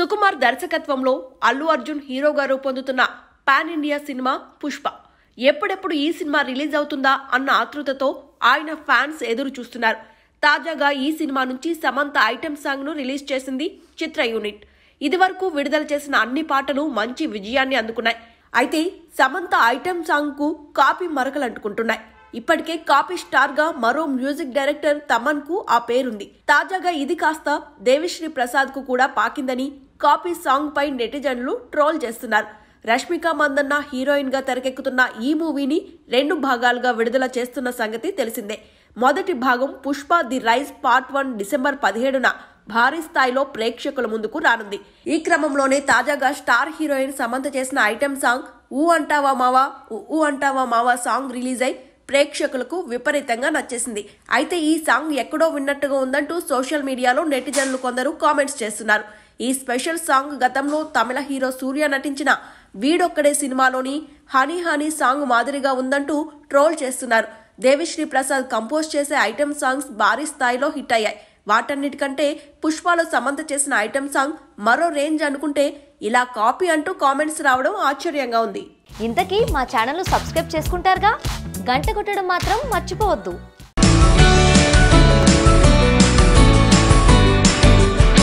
సుకుమార్ దర్శకత్వంలో అల్లు అర్జున్ హీరోగా రూపొందుతున్న పాన్ ఇండియా సినిమా పుష్ప ఎప్పుడెప్పుడు ఈ సినిమా రిలీజ్ అవుతుందా అన్న ఆతృతతో ఆయన ఫ్యాన్స్ ఎదురు చూస్తున్నారు తాజాగా ఈ సినిమా నుంచి సమంత ఐటెం సాంగ్ ను రిలీజ్ చేసింది చిత్ర యూనిట్ ఇదివరకు విడుదల చేసిన అన్ని పాటలు మంచి విజయాన్ని అందుకున్నాయి అయితే సమంత ఐటెం సాంగ్ కు కాపీ మరకలు అంటుకుంటున్నాయి ఇప్పటికే కాపీ స్టార్ గా మరో మ్యూజిక్ డైరెక్టర్ తమన్ కు ఆ పేరుంది తాజాగా ఇది కాస్త దేవిశ్రీ ప్రసాద్ కు కూడా పాకిందని కాపీ సాంగ్ పై నెటిజన్లు ట్రోల్ చేస్తున్నారు రష్మిక మందన్న హీరోయిన్ గా తెరకెక్కుతున్న ఈ మూవీని రెండు భాగాలుగా విడుదల చేస్తున్న సంగతి తెలిసిందే మొదటి భాగం Pushpa the rise part one December పదిహేడున భారీ స్థాయిలో ప్రేక్షకుల ముందుకు రానుంది ఈ క్రమంలోనే తాజాగా స్టార్ హీరోయిన్ సమంత చేసిన ఐటెం సాంగ్ ఊ అంటావా మావా ఊ ఊ అంటావా మావా సాంగ్ రిలీజ్ అయి ప్రేక్షకులకు విపరీతంగా నచ్చేసింది అయితే ఈ సాంగ్ ఎక్కడో విన్నట్టుగా ఉందంటూ సోషల్ మీడియాలో నెటిజన్లు కొందరు కామెంట్స్ చేస్తున్నారు ఈ స్పెషల్ సాంగ్ గతంలో తమిళ హీరో సూర్య నటించిన వీడొక్కడే సినిమాలోని హనీ హనీ సాంగ్ మాదిరిగా ఉందంటూ ట్రోల్ చేస్తున్నారు దేవిశ్రీ ప్రసాద్ కంపోజ్ చేసే ఐటెం సాంగ్స్ భారీ స్థాయిలో హిట్ అయ్యాయి వాటన్నిటికంటే పుష్పాలో సమంత చేసిన ఐటెం సాంగ్ మరో రేంజ్ అనుకుంటే ఇలా కాపీ అంటూ కామెంట్స్ రావడం ఆశ్చర్యంగా ఉంది ఇంతకీ మా ఛానల్ను సబ్స్క్రైబ్ చేసుకుంటారుగా గంట కొట్టడం మాత్రం మర్చిపోవద్దు